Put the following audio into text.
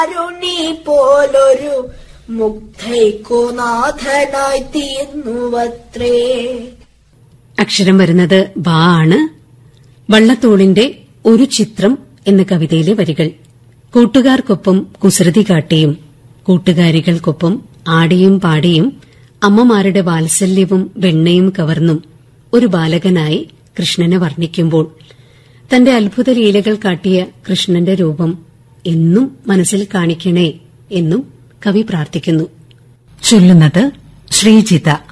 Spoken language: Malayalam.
അരുണി പോലൊരു മുഗ്ധൈക്കോ നാഥനായി തീർന്നുവത്രേ അക്ഷരം വരുന്നത് ബാ ആണ് വള്ളത്തോളിന്റെ ഒരു ചിത്രം എന്ന കവിതയിലെ വരികൾ കൂട്ടുകാർക്കൊപ്പം കുസൃതി കാട്ടിയും കൂട്ടുകാരികൾക്കൊപ്പം ആടിയും പാടിയും അമ്മമാരുടെ വാത്സല്യവും വെണ്ണയും കവർന്നും ഒരു ബാലകനായി കൃഷ്ണനെ വർണ്ണിക്കുമ്പോൾ തന്റെ അത്ഭുത ലീലകൾ കാട്ടിയ കൃഷ്ണന്റെ രൂപം എന്നും മനസ്സിൽ കാണിക്കണേ എന്നും കവി പ്രാർത്ഥിക്കുന്നു ചൊല്ലുന്നത് ശ്രീജിത